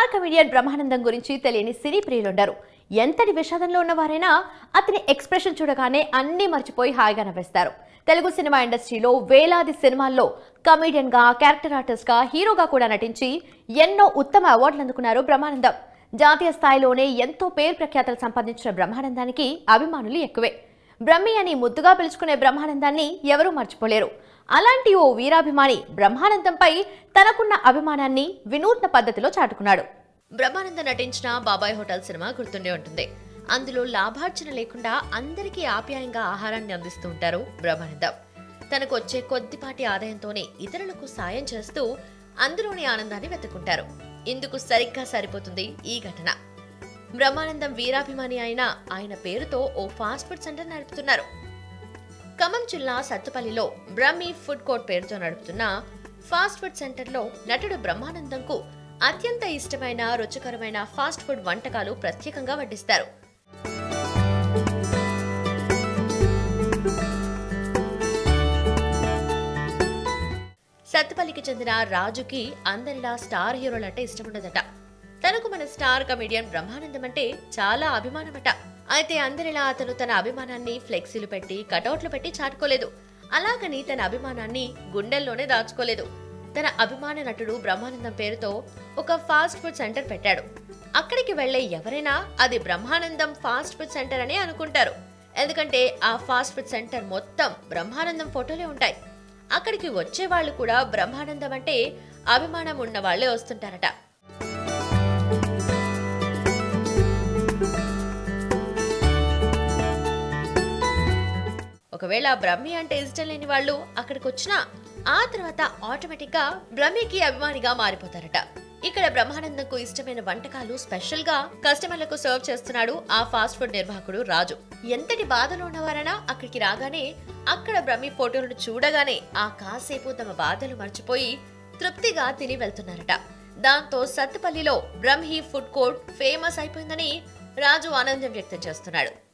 comedian Brahmanandam గురించి తెలియని సినీ ప్రియులుండరు ఎంతటి విషాదంలో ఉన్నవారైనా అతని ఎక్స్ప్రెషన్ చూడగానే అన్నీ మర్చిపోయి హాయిగా నవ్వేస్తారు తెలుగు సినిమా ఇండస్ట్రీలో వేలాది సినిమాల్లో కమిడియన్ గా క్యారెక్టర్ ఆర్టిస్ట్ గా హీరోగా కూడా నటించి ఎన్నో ఉత్తమ అవార్డులు అందుకున్నారు బ్రహ్మానందం జాతీయ స్థాయిలోనే ఎంతో పేరు ప్రఖ్యాతలు సంపాదించిన బ్రహ్మానందానికి అభిమానులు ఎక్కువే బ్రహ్మి అని ముద్దుగా పిలుచుకునే బ్రహ్మానందాన్ని ఎవరూ మర్చిపోలేరు అలాంటి ఓ వీరాభిమాని బ్రహ్మానందంపై తనకున్న అభిమానాన్ని వినూత్న పద్ధతిలో చాటుకున్నాడు బ్రహ్మానందం నటించిన బాబాయ్ హోటల్ సినిమా గుర్తుండే ఉంటుంది అందులో లాభార్జన లేకుండా అందరికీ ఆప్యాయంగా ఆహారాన్ని అందిస్తూ ఉంటారు బ్రహ్మానందం తనకు వచ్చే కొద్దిపాటి ఆదాయంతోనే ఇతరులకు సాయం చేస్తూ అందులోని ఆనందాన్ని వెతుక్కుంటారు ఇందుకు సరిగ్గా సరిపోతుంది ఈ ఘటన బ్రహ్మానందం వీరాభిమాని అయిన ఆయన పేరుతో ఓ ఫాస్ట్ ఫుడ్ సెంటర్ నడుపుతున్నారు ఖమ్మం జిల్లా సత్తుపల్లిలో బ్రహ్మి ఫుడ్ కోర్ట్ పేరుతో నడుపుతున్న ఫాస్ట్ ఫుడ్ సెంటర్లో నటుడు బ్రహ్మానందంకు అత్యంత ఇష్టమైన రుచికరమైన ఫాస్ట్ ఫుడ్ వంటకాలు ప్రత్యేకంగా వడ్డిస్తారు సత్తుపల్లికి చెందిన రాజుకి అందరిలా స్టార్ హీరోలంటే ఇష్టముండదట తనకు మన స్టార్ కమెడియన్ బ్రహ్మానందం అంటే చాలా అభిమానమట అయితే అందరిలా అతను తన అభిమానాన్ని ఫ్లెక్సీలు పెట్టి కటౌట్లు పెట్టి చాటుకోలేదు అలాగని తన అభిమానాన్ని గుండెల్లోనే దాచుకోలేదు తన అభిమాన నటుడు బ్రహ్మానందం పేరుతో ఒక ఫాస్ట్ ఫుడ్ సెంటర్ పెట్టాడు అక్కడికి వెళ్లే ఎవరైనా అది బ్రహ్మానందం ఫాస్ట్ ఫుడ్ సెంటర్ అనే అనుకుంటారు ఎందుకంటే ఆ ఫాస్ట్ ఫుడ్ సెంటర్ మొత్తం బ్రహ్మానందం ఫోటోలే ఉంటాయి అక్కడికి వచ్చే వాళ్ళు కూడా బ్రహ్మానందం అంటే అభిమానం ఉన్న వాళ్ళే వస్తుంటారట ఒకవేళ బ్రహ్మి అంటే ఇష్టం లేని వాళ్ళు అక్కడికి వచ్చినా ఆ తర్వాత ఆటోమేటిక్ గా బ్రహ్మికి అభిమానిగా మారిపోతారట ఇక్కడ బ్రహ్మానందంకు ఇష్టమైన వంటకాలు స్పెషల్ గా కస్టమర్లకు సర్వ్ చేస్తున్నాడు ఆ ఫాస్ట్ ఫుడ్ నిర్వాహకుడు రాజు ఎంతటి బాధలో ఉన్నవారైనా అక్కడికి రాగానే అక్కడ బ్రహ్మి ఫోటోలను చూడగానే ఆ కాసేపు తమ బాధలు మర్చిపోయి తృప్తిగా తిని వెళ్తున్నారట దాంతో సత్తుపల్లిలో బ్రహ్మి ఫుడ్ కోర్ట్ ఫేమస్ అయిపోయిందని రాజు ఆనందం వ్యక్తం చేస్తున్నాడు